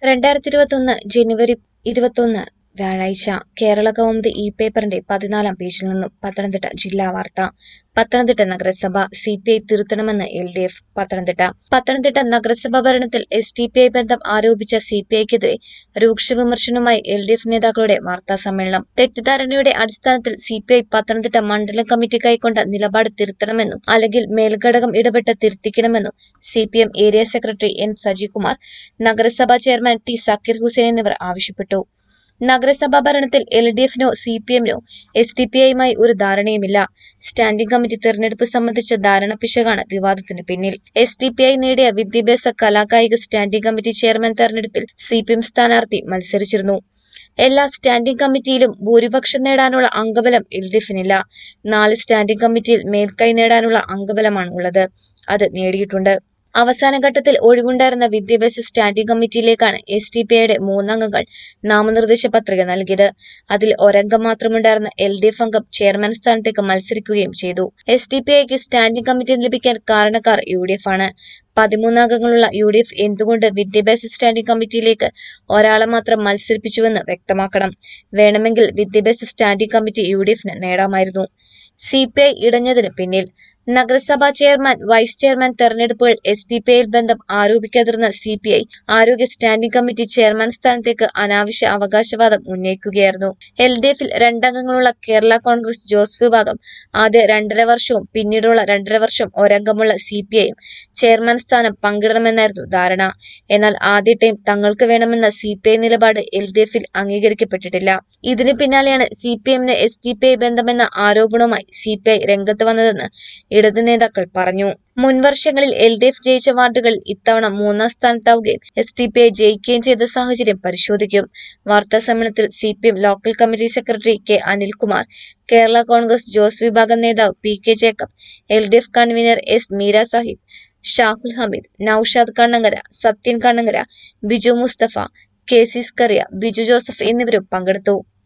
രണ്ടായിരത്തി ഇരുപത്തൊന്ന് ജനുവരി ഇരുപത്തൊന്ന് വ്യാഴാഴ്ച കേരള കൗമുദി ഇ പേപ്പറിന്റെ പതിനാലാം പേജിൽ നിന്നും പത്തനംതിട്ട ജില്ലാ വാർത്ത പത്തനംതിട്ട നഗരസഭ സി പി ഐ തിരുത്തണമെന്ന് L D F Pathanamthitta Pathanamthitta നഗരസഭാ ഭരണത്തിൽ എസ് ഡി പി ഐ ബന്ധം ആരോപിച്ച സി പി ഐക്കെതിരെ രൂക്ഷ വിമർശനവുമായി എൽ ഡി എഫ് നേതാക്കളുടെ വാർത്താ സമ്മേളനം തെറ്റിദ്ധാരണയുടെ അടിസ്ഥാനത്തിൽ സി പി ഐ പത്തനംതിട്ട മണ്ഡലം കമ്മിറ്റി കൈക്കൊണ്ട നിലപാട് തിരുത്തണമെന്നും അല്ലെങ്കിൽ മേൽഘടകം ഇടപെട്ട് തിരുത്തിക്കണമെന്നും C P M area secretary N Sajikumar നഗരസഭാ ചെയർമാൻ ടി സക്കീർ ഹുസൈൻ എന്നിവർ ആവശ്യപ്പെട്ടു നഗരസഭാ ഭരണത്തിൽ എൽ ഡി എഫിനോ സി പി എമ്മിനോ എസ് ഡി പി ഐയുമായി ഒരു ധാരണയുമില്ല സ്റ്റാൻഡിംഗ് കമ്മിറ്റി തെരഞ്ഞെടുപ്പ് സംബന്ധിച്ച ധാരണ പിശകാണ് വിവാദത്തിന് പിന്നിൽ എസ് ഡി പി ഐ നേടിയ വിദ്യാഭ്യാസ കലാകായിക സ്റ്റാൻഡിംഗ് കമ്മിറ്റി ചെയർമാൻ തെരഞ്ഞെടുപ്പിൽ സി പി എം സ്ഥാനാർത്ഥി മത്സരിച്ചിരുന്നു എല്ലാ സ്റ്റാൻഡിംഗ് കമ്മിറ്റിയിലും ഭൂരിപക്ഷം നേടാനുള്ള അംഗബലം എൽ ഡി എഫിനില്ല നാല് സ്റ്റാൻഡിംഗ് കമ്മിറ്റിയിൽ മേൽക്കൈ നേടാനുള്ള അംഗബലമാണ് ഉള്ളത് അത് നേടിയിട്ടുണ്ട് അവസാന ഘട്ടത്തിൽ ഒഴിവുണ്ടായിരുന്ന വിദ്യാഭ്യാസ സ്റ്റാൻഡിംഗ് കമ്മിറ്റിയിലേക്കാണ് എസ് ഡി പി ഐയുടെ മൂന്നംഗങ്ങൾ നാമനിർദ്ദേശ പത്രിക നൽകിയത് അതിൽ ഒരംഗം മാത്രമുണ്ടായിരുന്ന എൽ ഡി എഫ് അംഗം ചെയർമാൻ സ്ഥാനത്തേക്ക് മത്സരിക്കുകയും ചെയ്തു എസ് ഡി പി ഐക്ക് സ്റ്റാൻഡിംഗ് കമ്മിറ്റി ലഭിക്കാൻ കാരണക്കാർ യു ഡി എഫ് ആണ് പതിമൂന്നംഗങ്ങളുള്ള യു ഡി എഫ് എന്തുകൊണ്ട് വിദ്യാഭ്യാസ സ്റ്റാൻഡിംഗ് കമ്മിറ്റിയിലേക്ക് ഒരാളെ മാത്രം മത്സരിപ്പിച്ചുവെന്ന് വ്യക്തമാക്കണം വേണമെങ്കിൽ വിദ്യാഭ്യാസ സ്റ്റാൻഡിംഗ് കമ്മിറ്റി യു ഡി എഫിന് നേടാമായിരുന്നു സി പി ഐ ഇടഞ്ഞതിന് പിന്നിൽ നഗരസഭാ ചെയർമാൻ വൈസ് ചെയർമാൻ തെരഞ്ഞെടുപ്പുകൾ എസ് ഡി പി ഐയിൽ ബന്ധം ആരോപിക്കാതിരുന്ന സി പി ഐ ആരോഗ്യ സ്റ്റാൻഡിംഗ് കമ്മിറ്റി ചെയർമാൻ സ്ഥാനത്തേക്ക് അനാവശ്യ അവകാശവാദം ഉന്നയിക്കുകയായിരുന്നു എൽ ഡി എഫിൽ രണ്ടംഗങ്ങളുള്ള കേരള കോൺഗ്രസ് ജോസ് വിഭാഗം ആദ്യ രണ്ടര വർഷവും പിന്നീടുള്ള രണ്ടര വർഷം ഒരംഗമുള്ള സി പി ഐയും ചെയർമാൻ സ്ഥാനം പങ്കിടണമെന്നായിരുന്നു ധാരണ എന്നാൽ ആദ്യ ടൈം തങ്ങൾക്ക് വേണമെന്ന സി പി ഐ നിലപാട് എൽ ഡി എഫിൽ അംഗീകരിക്കപ്പെട്ടിട്ടില്ല ഇതിന് പിന്നാലെയാണ് സി പി എമ്മിന് എസ് ഡി പി ഐ ബന്ധമെന്ന ആരോപണവുമായി സി പി ഐ രംഗത്ത് വന്നതെന്ന് ഇടത് നേതാക്കൾ പറഞ്ഞു മുൻവർഷങ്ങളിൽ എൽ ഡി എഫ് ജയിച്ച വാർഡുകളിൽ ഇത്തവണ മൂന്നാം സ്ഥാനത്താവുകയും എസ് ഡി പി ഐ ജയിക്കുകയും ചെയ്ത സാഹചര്യം പരിശോധിക്കും വാർത്താ സമ്മേളനത്തിൽ C P M local committee secretary K Anilkumar Kerala Congress Jose വിഭാഗം നേതാവ് P K Jacob L D F convener S Meera Sahib Shahul Hameed Noushad Kannankara Sathyan Kannankara Biju Musthafa K C Skaria Biju Joseph എന്നിവരും പങ്കെടുത്തു